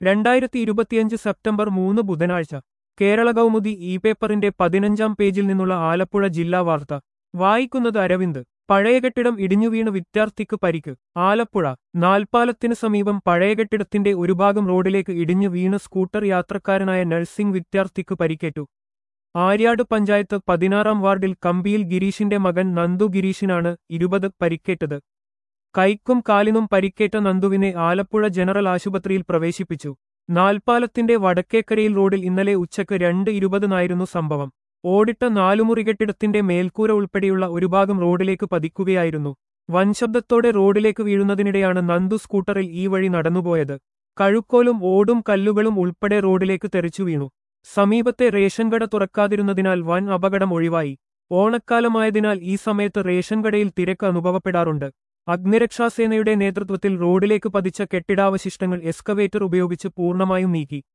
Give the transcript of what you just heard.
രണ്ടായിരത്തി ഇരുപത്തിയഞ്ച് സെപ്റ്റംബർ മൂന്ന് ബുധനാഴ്ച കേരള കൗമുദി ഇ പേപ്പറിന്റെ പതിനഞ്ചാം പേജിൽ നിന്നുള്ള ആലപ്പുഴ ജില്ലാ വാർത്ത വായിക്കുന്നത് അരവിന്ദ് പഴയ കെട്ടിടം ഇടിഞ്ഞുവീണ് വിദ്യാർത്ഥിക്ക് പരിക്ക് ആലപ്പുഴ നാൽപ്പാലത്തിന് സമീപം പഴയ കെട്ടിടത്തിന്റെ ഒരു ഭാഗം റോഡിലേക്ക് ഇടിഞ്ഞു വീണ് സ്കൂട്ടർ യാത്രക്കാരനായ നഴ്സിംഗ് വിദ്യാർത്ഥിക്ക് പരിക്കേറ്റു ആര്യാട് പഞ്ചായത്ത് പതിനാറാം വാർഡിൽ കമ്പിയിൽ ഗിരീഷിന്റെ മകൻ നന്ദു ഗിരീഷിനാണ് ഇരുപത് പരിക്കേറ്റത് കൈക്കും കാലിനും പരിക്കേറ്റ നന്ദുവിനെ ആലപ്പുഴ ജനറൽ ആശുപത്രിയിൽ പ്രവേശിപ്പിച്ചു നാൽപ്പാലത്തിന്റെ വടക്കേക്കരയിൽ റോഡിൽ ഇന്നലെ ഉച്ചക്ക് രണ്ട് ഇരുപതിനായിരുന്നു സംഭവം ഓടിട്ട നാലുമുറി കെട്ടിടത്തിന്റെ മേൽക്കൂര ഉൾപ്പെടെയുള്ള ഒരു ഭാഗം റോഡിലേക്ക് പതിക്കുകയായിരുന്നു വൻശബ്ദത്തോടെ റോഡിലേക്ക് വീഴുന്നതിനിടെയാണ് നന്ദു സ്കൂട്ടറിൽ ഈ വഴി നടന്നുപോയത് കഴുക്കോലും ഓടും കല്ലുകളും ഉൾപ്പെടെ റോഡിലേക്ക് തെറിച്ചു വീണു സമീപത്തെ റേഷൻ കട തുറക്കാതിരുന്നതിനാൽ വൻ അപകടം ഒഴിവായി ഓണക്കാലമായതിനാൽ ഈ സമയത്ത് റേഷൻ കടയിൽ തിരക്ക് അനുഭവപ്പെടാറുണ്ട് അഗ്നിരക്ഷാസേനയുടെ നേതൃത്വത്തിൽ റോഡിലേക്ക് പതിച്ച കെട്ടിടാവശിഷ്ടങ്ങൾ എസ്കവേറ്റർ ഉപയോഗിച്ച് പൂർണ്ണമായും നീക്കി